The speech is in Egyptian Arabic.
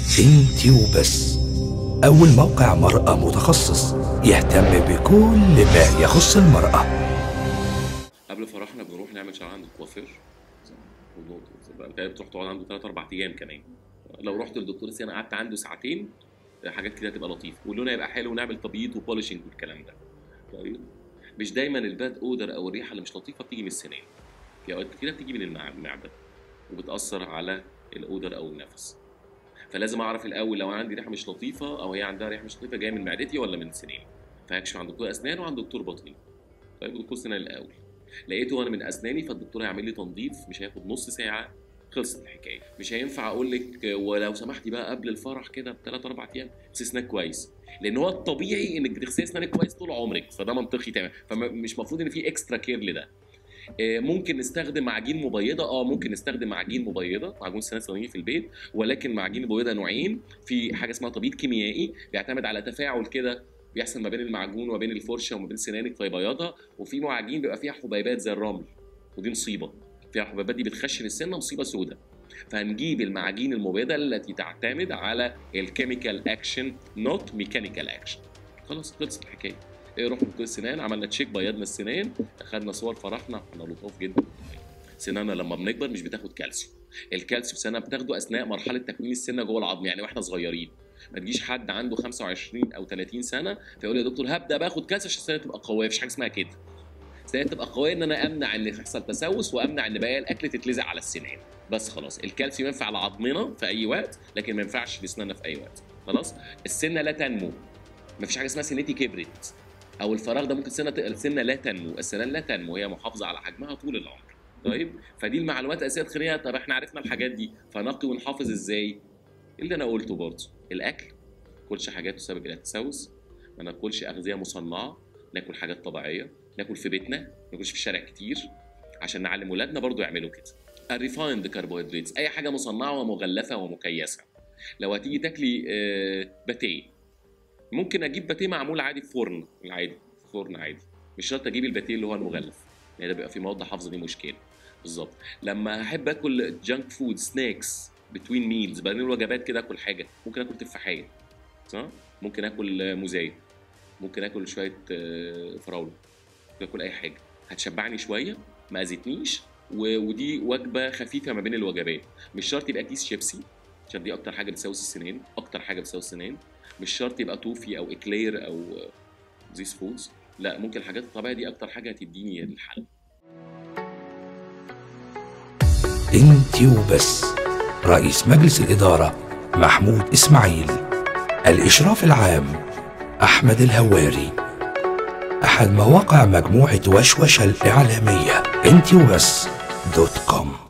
انتي وبس أول موقع مرأة متخصص يهتم بكل ما يخص المرأة قبل فرحنا بنروح نعمل شعر عند الكوافير بقى بتروح تقعد عنده 3 4 ايام كمان لو رحت للدكتور سنة قعدت عنده ساعتين حاجات كده هتبقى لطيفه واللون هيبقى حلو ونعمل تبييض وبولشنج والكلام ده طيب مش دايما الباد اودر او الريحه اللي مش لطيفه بتيجي من السنان في اوقات كتيره بتيجي من المع- المعده وبتاثر على الاودر او النفس فلازم اعرف الاول لو انا عندي ريحه مش لطيفه او هي عندها ريحه مش لطيفه جايه من معدتي ولا من سناني فهكشف عند دكتور اسنان وعند دكتور باطني طيب دكتور سنان الاول لقيته انا من اسناني فالدكتور هيعمل لي تنظيف مش هياخد نص ساعه خلصت الحكايه مش هينفع اقول لك ولو سمحتي بقى قبل الفرح كده بثلاث اربع ايام اغسلي اسنانك كويس لان هو الطبيعي انك بتغسلي اسنانك كويس طول عمرك فده منطقي تمام فمش المفروض ان في اكسترا كير لده آه، ممكن نستخدم معاجين مبيضه اه ممكن نستخدم معاجين مبيضه معجون سنان استخدميه في البيت ولكن معاجين المبيضه نوعين في حاجه اسمها تبييض كيميائي بيعتمد على تفاعل كده بيحصل ما بين المعجون وما بين الفرشه وما بين سنانك فيبيضها وفي معاجين بيبقى فيها حبيبات زي الرمل ودي مصيبه فيها الحبيبات دي بتخشن السنه مصيبه سوداء فهنجيب المعاجين المبيضه التي تعتمد على الكيميكال اكشن نوت ميكانيكال اكشن خلاص خلصت الحكايه إيه، رحنا دكتور السنان عملنا تشيك بيضنا السنان اخدنا صور فرحنا احنا لطاف جدا سناننا لما بنكبر مش بتاخد كالسيوم الكالسيوم سنه بتاخده اثناء مرحله تكوين السنه جوه العظم يعني واحنا صغيرين ما تجيش حد عنده 25 او 30 سنه فيقول لي يا دكتور هبدا باخد كالسيوم عشان السنه تبقى قويه مفيش حاجه اسمها كده السنه تبقى قويه ان انا امنع ان يحصل تسوس وامنع ان بقايا الاكل تتلزق على السنان بس خلاص الكالسيوم ينفع لعظمنا في اي وقت لكن ما ينفعش في اسناننا في اي وقت خلاص السنه لا تنمو مفيش حاجه اسمها سنتي كبرت او الفراغ ده ممكن سنه السنه لا تنمو السنان لا تنمو هي محافظه على حجمها طول العمر طيب فدي المعلومات الاساسيه تخليها طب احنا عرفنا الحاجات دي فنقي ونحافظ ازاي اللي انا قلته برضه الاكل ما ناكلش حاجات تسبب الى التسوس ما ناكلش اغذيه مصنعه ناكل حاجات طبيعيه ناكل في بيتنا ما ناكلش في الشارع كتير عشان نعلم ولادنا برضو يعملوا كده الريفايند كربوهيدرات اي حاجه مصنعه ومغلفه ومكيسه لو هتيجي تاكلي آه، باتيه ممكن اجيب باتيه معمول عادي في فرن العادي في فرن عادي مش شرط اجيب الباتيه اللي هو المغلف لان ده بيبقى فيه مواد حافظه دي مشكله بالظبط لما احب اكل جانك فود سناكس بتوين ميلز بين الوجبات كده اكل حاجه ممكن اكل تفاحيه صح ممكن اكل آه، موزايه ممكن اكل شويه آه، فراوله ممكن اكل اي حاجه هتشبعني شويه ما اذتنيش و- ودي وجبه خفيفه ما بين الوجبات مش شرط يبقى كيس شيبسي عشان دي اكتر حاجه بتسوس السنان اكتر حاجه بتسوس السنان مش شرط يبقى توفي او اكلير او زيس فودز لا ممكن الحاجات الطبيعيه دي اكتر حاجه هتديني الحل انتي وبس رئيس مجلس الإدارة محمود إسماعيل الإشراف العام أحمد الهواري أحد مواقع مجموعة وشوشة الإعلامية انتي وبس دوت كوم